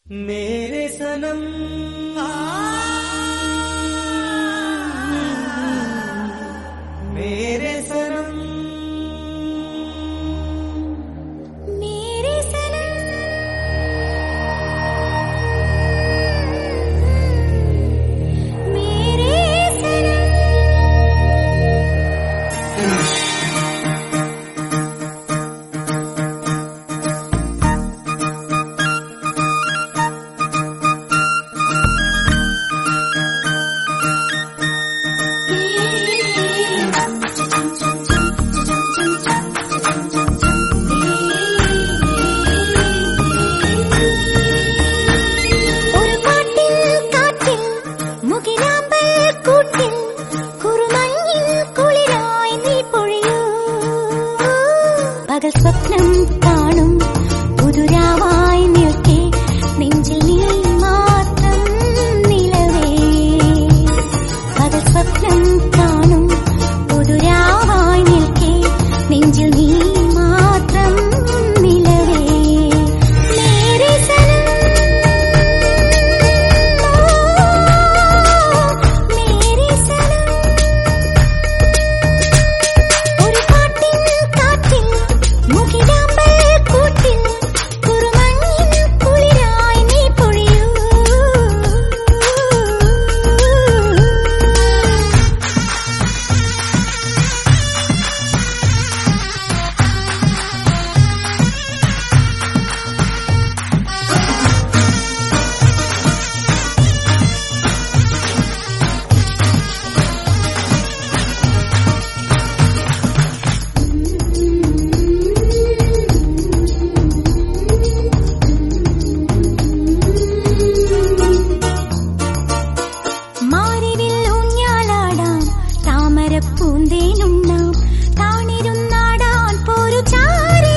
मेरे सनम मेरे सनम मेरे सनम मेरे सनम ഒരു പാട്ടിൽ കാറ്റിൽ മുകിലാമ്പൽ കൂട്ടിൽ കുറുമഞ്ഞിൽ കുളിരായി നീ പൊഴിയൂ പകൽ സ്വപ്നം കാണും പുതുരാവായി നിൽക്കെ നെഞ്ചിൽ നീ മാത്രം നിലവേ പകൽ സ്വപ്നം കാണും പുതുരാവായി നിൽക്കെ നെഞ്ചിൽ നീ മാത്രം നിലവേ മേരെ സനം മേരെ സനം ഒരു പാട്ടിൽ കാറ്റിൽ മുകിലാമ്പൽ കൂട്ടിൽ കുറുമഞ്ഞിൽ കുളിരായി നീ പൊഴിയൂ മാറിവിൽ ഊഞ്ഞാലാടാം താമരപ്പൂന്തേനുണ്ണാം താണിരുന്നാടാൻ പോരു ചാരേ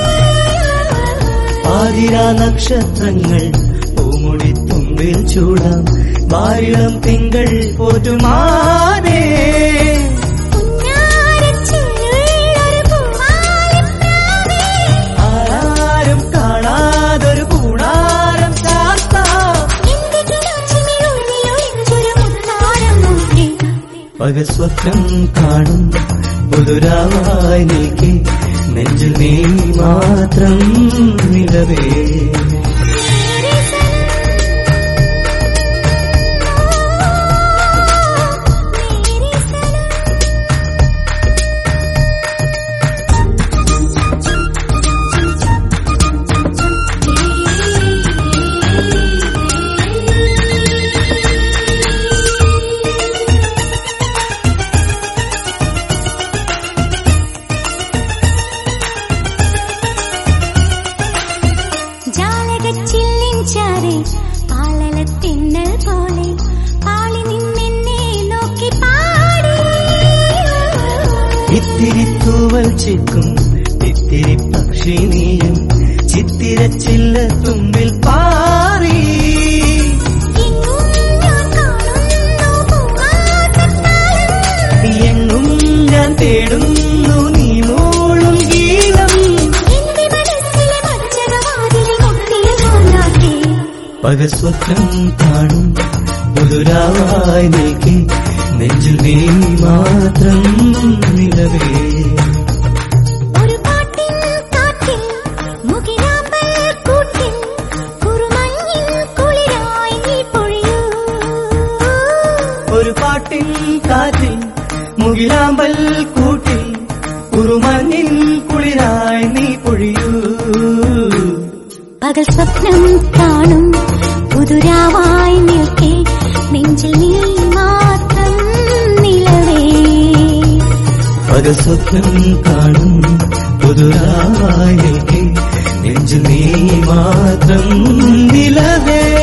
ആതിരാ നക്ഷത്രങ്ങൾ പൂമുടിത്തുമ്പിൽ ചൂടാം വാരിളം തിങ്കൾ പോറ്റുമാനേ കുഞ്ഞാരച്ചിലുള്ളൊരു പൂമാലിപ്രാവേ. ആരും കാണാതൊരു കൂടാരം ചാർത്താം എന്റെ കിനാച്ചിമിഴുള്ളിലൊളിച്ചൊരു മുത്താരം നോക്കി. പകൽ സ്വപ്നം കാണും പുതുരാവായി നീക്കി നെഞ്ചിൽ നീ മാത്രം നിലവേ മേരെ സനം മേരെ സനം ജാലകച്ചില്ലിൻചാരെ പാളലത്തിന്നൽ പോലെ പാളി നിന്നെന്നെ നോക്കി പാടി ഇത്തിരി തൂവൽ ചിക്കും ഇത്തിരി പക്ഷി നീയും ചിത്തിരച്ചില്ല തുമ്പിൽ പാറി എങ്ങും ഞാൻ കാണുന്നു പൂവാസത്താലം. എങ്ങും ഞാൻ തേടുന്നു നീ മൂളും ഗീതം എന്റെ മനസ്സിലെ മഞ്ചകവാതിലിൽ മുട്ടിയ പോലാക്കി. പകൽ സ്വപ്നം കാണും പുതുരാവായി നീക്കി നെഞ്ചിൽ നീ മാത്രം നിലവേ ഒരു പാട്ടിൽ കാറ്റിൽ മുകിലാമ്പൽ കൂട്ടിൽ കുറുമഞ്ഞിൽ കുളിരായി നീ പൊഴിയൂ ഒരു പാട്ടിൻ കാറ്റിൽ മുകിലാമ്പൽ കൂട്ടിൽ കുറുമഞ്ഞിൻ കുളിരായി നീ പൊഴിയൂ പകൽ സ്വപ്നം കാണും പുതുരാവായി നിൽക്കെ നെഞ്ചിൽ നീ മാത്രം നിലവേ പകൽ സ്വപ്നം കാണും പുതുരായി നീക്കി നെഞ്ചിൽ നീ മാത്രം നിലവേ